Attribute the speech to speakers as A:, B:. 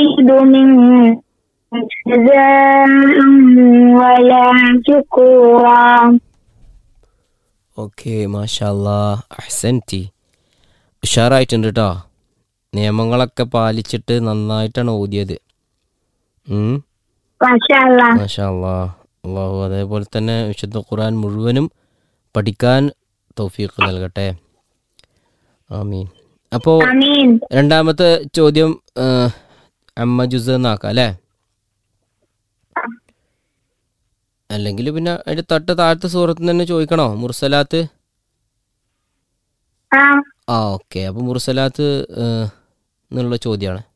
A: نريد منهم جزاء ولا شكورا
B: okay മാഷാല്ലാ അഹ്സൻറ്റി ഉഷാറായിട്ടുണ്ട് കേട്ടോ നിയമങ്ങളൊക്കെ പാലിച്ചിട്ട് നന്നായിട്ടാണ് ഓതിയത് ഉം.
A: ما شاء الله
B: മാഷാ അല്ലാ അള്ളാഹു അതേപോലെ തന്നെ വിശുദ്ധ ഖുർആൻ മുഴുവനും പഠിക്കാൻ തൗഫീഖ് നൽകട്ടെ ആമീൻ അപ്പോൾ
A: آمين
B: രണ്ടാമത്തെ ചോദ്യം ആ, അമ്മ ജുസ് എന്നാക്കാം അല്ലേ അല്ലെങ്കിൽ പിന്നെ അതിൻ്റെ തൊട്ട് താഴത്തെ സൂറത്തിൽ തന്നെ ചോദിക്കണോ മുർസലാത്ത്
A: آه
B: ആ ഓക്കെ അപ്പോൾ മുർസലാത്ത് ആ, എന്നുള്ള ചോദ്യമാണ്